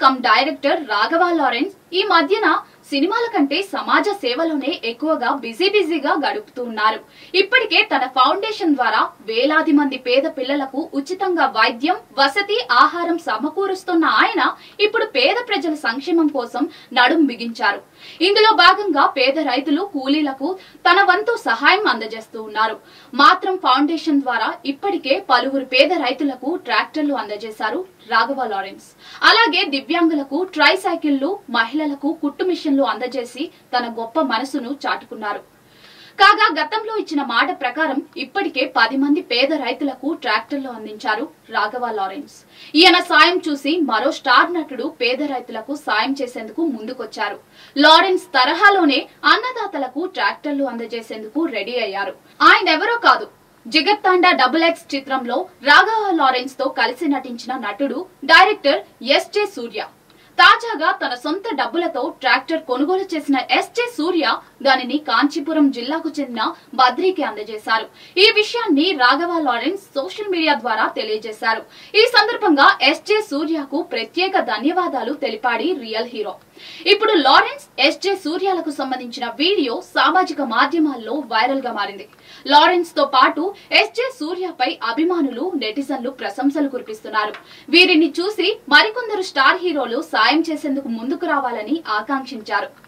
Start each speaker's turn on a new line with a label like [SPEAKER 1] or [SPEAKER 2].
[SPEAKER 1] come director Raghava Lawrence ఈ మధ్యన సినిమాల కంటే సమాజ సేవలోనే ఎక్కువగా బిజీ బిజీగా గడుపుతూ ఉన్నారు ఇప్పటికే తన ఫౌండేషన్ ద్వారా వేలాది మంది పేద పిల్లలకు ఉచితంగా వైద్యం వసతి ఆహారం సమకూరుస్తున్న ఆయన ఇప్పుడు పేద ప్రజల సంక్షేమం కోసం నడుం బిగించారు ఇందులో భాగంగా పేద రైతులు కూలీలకు తన వంతు సహాయం అందజేస్తూ ఉన్నారు మాత్రం ఫౌండేషన్ ద్వారా ఇప్పటికే పలువురు పేద రైతులకు ట్రాక్టర్లు అందజేశారు రాఘవ లారెన్స్ అలాగే దివ్యాంగులకు ట్రై సైకిళ్లు మహిళలకు కుట్టు మిషన్లు అందజేసి తన గొప్ప మనసును చాటుకున్నారు కాగా గతంలో ఇచ్చిన మాట ప్రకారం ఇప్పటికే పది మంది పేద రైతులకు ట్రాక్టర్లు అందించారు రాఘవ లారెన్స్ ఈయన సాయం చూసి మరో స్టార్ నటుడు పేద రైతులకు సాయం చేసేందుకు ముందుకొచ్చారు లారెన్స్ తరహాలోనే అన్నదాతలకు ట్రాక్టర్లు అందజేసేందుకు రెడీ అయ్యారు ఆయన ఎవరో కాదు జిగత్తాండా డబుల్ ఎక్స్ చిత్రంలో రాఘవ లారెన్స్ తో కలిసి నటించిన నటుడు డైరెక్టర్ ఎస్జే సూర్య తాజాగా తన సొంత డబ్బులతో ట్రాక్టర్ కొనుగోలు చేసిన ఎస్జే సూర్య దానిని కాంచీపురం జిల్లాకు చెందిన బద్రికి అందజేశారు ఈ విషయాన్ని రాఘవ లారెన్స్ సోషల్ మీడియా ద్వారా తెలియజేశారు ఈ సందర్భంగా ఎస్జే సూర్యకు ప్రత్యేక ధన్యవాదాలు తెలిపాడి రియల్ హీరో ఇప్పుడు లారెన్స్ ఎస్జే సూర్యాలకు సంబంధించిన వీడియో సామాజిక మాధ్యమాల్లో వైరల్ గా మారింది లారెన్స్ తో పాటు ఎస్జే సూర్యపై అభిమానులు నెటిజన్లు ప్రశంసలు కురిపిస్తున్నారు వీరిని చూసి మరికొందరు స్టార్ హీరోలు సాయం చేసేందుకు ముందుకు రావాలని ఆకాంక్షించారు